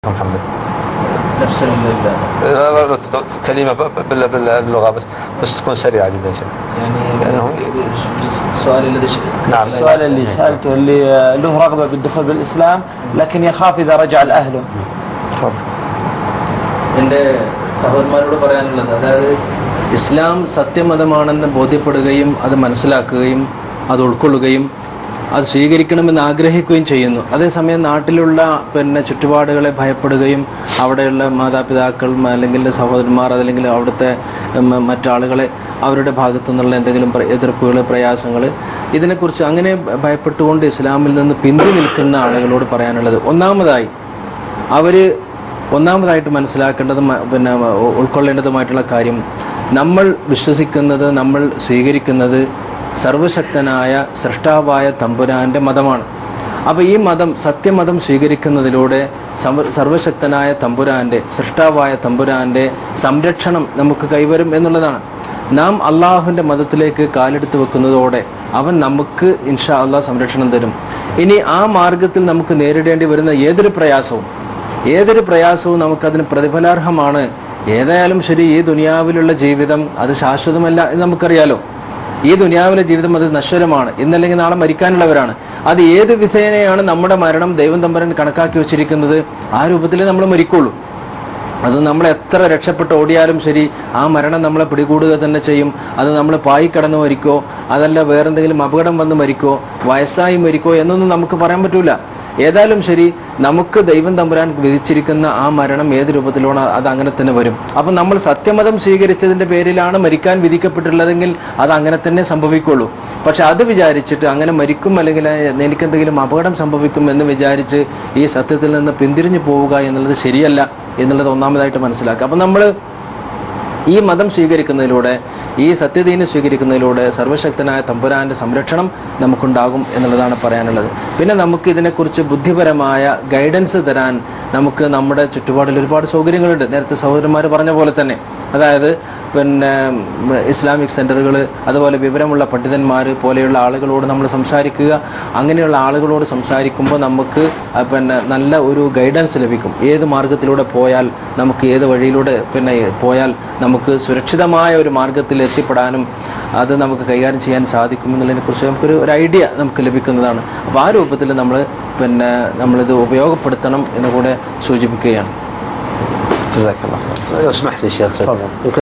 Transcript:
محمد نفس ال- لا- لا- لا، كلمة ب- بال- باللغة بس بس تكون سريعة جدا إن شاء الله يعني لأنه السؤال الذي ش- نعم. السؤال اللي سألته اللي له رغبة بالدخول بالإسلام لكن يخاف إذا رجع لأهله تفضل എൻ്റെ സഹോദരന്മാരോട് പറയാനുള്ളത് അതായത് ഇസ്ലാം സത്യമതമാണെന്ന് ബോധ്യപ്പെടുകയും അത് മനസ്സിലാക്കുകയും അത് ഉൾക്കൊള്ളുകയും അത് സ്വീകരിക്കണമെന്ന് ആഗ്രഹിക്കുകയും ചെയ്യുന്നു അതേസമയം നാട്ടിലുള്ള പിന്നെ ചുറ്റുപാടുകളെ ഭയപ്പെടുകയും അവിടെയുള്ള മാതാപിതാക്കൾ മ- അല്ലെങ്കിൽ സഹോദരന്മാർ അതല്ലെങ്കിൽ അവിടുത്തെ ഉം, മറ്റാളുകളെ അവരുടെ ഭാഗത്തു നിന്നുള്ള എന്തെങ്കിലും പ്ര- എതിർപ്പുകൾ പ്രയാസങ്ങൾ ഇതിനെക്കുറിച്ച് അങ്ങനെ ഭയപ്പെട്ടുകൊണ്ട് ഇസ്ലാമിൽ നിന്ന് പിന്തി നിൽക്കുന്ന ആളുകളോട് പറയാനുള്ളത് ഒന്നാമതായി അവർ ഒന്നാമതായിട്ട് മനസ്സിലാക്കേണ്ടതും മ- പിന്നെ ഉ- ഉൾക്കൊള്ളേണ്ടതുമായിട്ടുള്ള കാര്യം നമ്മൾ വിശ്വസിക്കുന്നത് നമ്മൾ സ്വീകരിക്കുന്നത് സർവശക്തനായ സൃഷ്ടാവായ തമ്പുരാൻ്റെ മതമാണ് അപ്പോൾ ഈ മതം സത്യമതം സ്വീകരിക്കുന്നതിലൂടെ സർവ- സർവശക്തനായ തമ്പുരാൻ്റെ സൃഷ്ടാവായ തമ്പുരാൻ്റെ സംരക്ഷണം നമുക്ക് കൈവരും എന്നുള്ളതാണ് നാം അള്ളാഹുവിൻ്റെ മതത്തിലേക്ക് കാലെടുത്ത് വെക്കുന്നതോടെ അവൻ നമുക്ക് ഇൻഷാ അള്ളാഹ് സംരക്ഷണം തരും ഇനി ആ മാർഗത്തിൽ നമുക്ക് നേരിടേണ്ടി വരുന്ന ഏതൊരു പ്രയാസവും ഏതൊരു പ്രയാസവും നമുക്കതിന് പ്രതിഫലാർഹമാണ് ഏതായാലും ശരി ഈ ദുനിയാവിലുള്ള ജീവിതം അത് ശാശ്വതമല്ല എന്ന് നമുക്കറിയാലോ ഈ ദുനിയാവിലെ ജീവിതം അത് നശ്വരമാണ് ഇന്നല്ലെങ്കിൽ നാളെ മരിക്കാനുള്ളവരാണ് അത് ഏത് വിധേനയാണ് നമ്മുടെ മരണം ദൈവം തമ്പരൻ കണക്കാക്കി വെച്ചിരിക്കുന്നത് ആ രൂപത്തിലേ നമ്മൾ മരിക്കുള്ളൂ അത് നമ്മൾ എത്ര രക്ഷപ്പെട്ട് ഓടിയാലും ശരി ആ മരണം നമ്മളെ പിടികൂടുക തന്നെ ചെയ്യും അത് നമ്മൾ പായി കടന്ന് മരിക്കോ അതല്ല വേറെന്തെങ്കിലും അപകടം വന്ന് മരിക്കോ വയസ്സായി മരിക്കോ എന്നൊന്നും നമുക്ക് പറയാൻ പറ്റൂല ഏതായാലും ശരി നമുക്ക് ദൈവം തമ്പുരാൻ വിധിച്ചിരിക്കുന്ന ആ മരണം ഏത് രൂപത്തിലാണോ അത് അങ്ങനെ തന്നെ വരും അപ്പം നമ്മൾ സത്യമതം സ്വീകരിച്ചതിന്റെ പേരിലാണ് മരിക്കാൻ വിധിക്കപ്പെട്ടിട്ടുള്ളതെങ്കിൽ അത് അങ്ങനെ തന്നെ സംഭവിക്കുള്ളൂ പക്ഷെ അത് വിചാരിച്ചിട്ട് അങ്ങനെ മരിക്കും അല്ലെങ്കിൽ എനിക്കെന്തെങ്കിലും അപകടം സംഭവിക്കും എന്ന് വിചാരിച്ച് ഈ സത്യത്തിൽ നിന്ന് പിന്തിരിഞ്ഞു പോവുക എന്നുള്ളത് ശരിയല്ല എന്നുള്ളത് ഒന്നാമതായിട്ട് മനസ്സിലാക്കുക അപ്പം നമ്മൾ ഈ മതം സ്വീകരിക്കുന്നതിലൂടെ ഈ സത്യദീനെ സ്വീകരിക്കുന്നതിലൂടെ സർവശക്തനായ തമ്പുരാന്റെ സംരക്ഷണം നമുക്കുണ്ടാകും എന്നുള്ളതാണ് പറയാനുള്ളത് പിന്നെ നമുക്ക് ഇതിനെക്കുറിച്ച് ബുദ്ധിപരമായ ഗൈഡൻസ് തരാൻ നമുക്ക് നമ്മുടെ ചുറ്റുപാടിൽ ഒരുപാട് സൗകര്യങ്ങളുണ്ട് നേരത്തെ സഹോദരന്മാർ പറഞ്ഞ പോലെ തന്നെ അതായത് പിന്നെ ഉം, ഇസ്ലാമിക് സെന്ററുകൾ അതുപോലെ വിവരമുള്ള പണ്ഡിതന്മാർ പോലെയുള്ള ആളുകളോട് നമ്മൾ സംസാരിക്കുക അങ്ങനെയുള്ള ആളുകളോട് സംസാരിക്കുമ്പോൾ നമുക്ക് ആ, പിന്നെ നല്ല ഒരു ഗൈഡൻസ് ലഭിക്കും ഏത് മാർഗത്തിലൂടെ പോയാൽ നമുക്ക് ഏത് വഴിയിലൂടെ പിന്നെ പോയാൽ നമുക്ക് സുരക്ഷിതമായ ഒരു മാർഗത്തിൽ എത്തിപ്പെടാനും അത് നമുക്ക് കൈകാര്യം ചെയ്യാൻ സാധിക്കും എന്നുള്ളതിനെക്കുറിച്ച് നമുക്കൊരു ഒരു ഐഡിയ നമുക്ക് ലഭിക്കുന്നതാണ് അപ്പോൾ ആ രൂപത്തിൽ നമ്മൾ പിന്നെ നമ്മളിത് ഉപയോഗപ്പെടുത്തണം എന്ന് കൂടെ സൂചിപ്പിക്കുകയാണ് جزاك الله خير لو سمحت لي شيخ تفضل